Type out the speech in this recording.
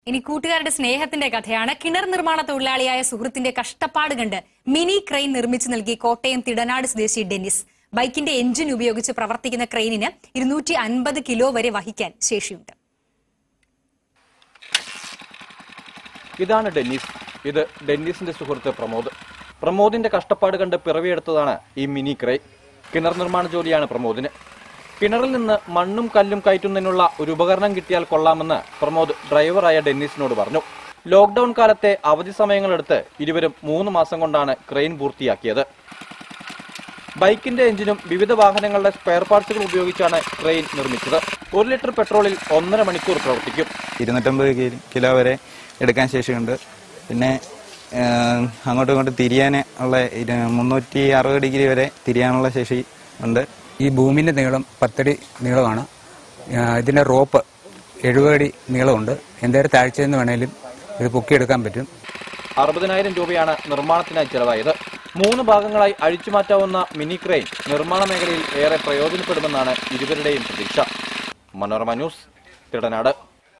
ഇനി കൂട്ടുകാരുടെ സ്നേഹത്തിന്റെ കഥയാണ് കിണർ നിർമ്മാണ തൊഴിലാളിയായ സുഹൃത്തിന്റെ കഷ്ടപ്പാട് കണ്ട് മിനി ക്രെയിൻ നിർമ്മിച്ചു നൽകി കോട്ടയം തിടനാട് സ്വദേശി ഡെന്നിസ് ബൈക്കിന്റെ എഞ്ചിൻ ഉപയോഗിച്ച് പ്രവർത്തിക്കുന്ന ക്രെയിനിന് ഇരുന്നൂറ്റി അൻപത് കിലോ വരെ വഹിക്കാൻ ശേഷിയുണ്ട് ഇതാണ് ഡെന്നീസ് ഇത് ഡെന്നീസിന്റെ സുഹൃത്ത് പ്രമോദ് പ്രമോദിന്റെ കഷ്ടപ്പാട് കണ്ട് പിറവിയെടുത്തതാണ് ഈ മിനി ക്രൈ കിണർ നിർമ്മാണ ജോലിയാണ് പ്രമോദിന് കിണറിൽ നിന്ന് മണ്ണും കല്ലും കയറ്റുന്നതിനുള്ള ഒരു ഉപകരണം കിട്ടിയാൽ കൊള്ളാമെന്ന് പ്രമോദ് ഡ്രൈവറായ ഡെന്നീസിനോട് പറഞ്ഞു ലോക്ക്ഡൌൺ കാലത്തെ അവധി സമയങ്ങളെടുത്ത് ഇരുവരും മൂന്ന് മാസം കൊണ്ടാണ് ക്രെയിൻ പൂർത്തിയാക്കിയത് ബൈക്കിന്റെ എഞ്ചിനും വിവിധ വാഹനങ്ങളുടെ സ്പെയർ പാർട്സുകൾ ഉപയോഗിച്ചാണ് ക്രെയിൻ നിർമ്മിച്ചത് ഒരു ലിറ്റർ പെട്രോളിൽ ഒന്നര മണിക്കൂർ പ്രവർത്തിക്കും ഇരുന്നൂറ്റമ്പത് കി- കിലോ വരെ എടുക്കാൻ ശേഷിയുണ്ട് പിന്നെ ഏഹ്, അങ്ങോട്ടും ഇങ്ങോട്ടും തിരിയാൻ ഉള്ള ഇരു- മുന്നൂറ്റി അറുപത് ഡിഗ്രി വരെ തിരിയാനുള്ള ശേഷി ഉണ്ട് ഈ ഭൂമിന്റെ നീളം പത്തടി നീളമാണ് ആ, ഇതിന്റെ റോപ്പ് എഴുപതടി നീളമുണ്ട് എന്തേരം താഴ്ചയിൽ നിന്ന് വേണേലും ഇത് പൊക്കിയെടുക്കാൻ പറ്റും അറുപതിനായിരം രൂപയാണ് നിർമ്മാണത്തിനായി ചെലവായത് മൂന്ന് ഭാഗങ്ങളായി അഴിച്ചുമാറ്റാവുന്ന മിനി ക്രെയിൻ നിർമ്മാണ മേഖലയിൽ ഏറെ പ്രയോജനപ്പെടുമെന്നാണ് ഇരുവരുടെയും പ്രതീക്ഷ മനോരമ ന്യൂസ് തിടനാട്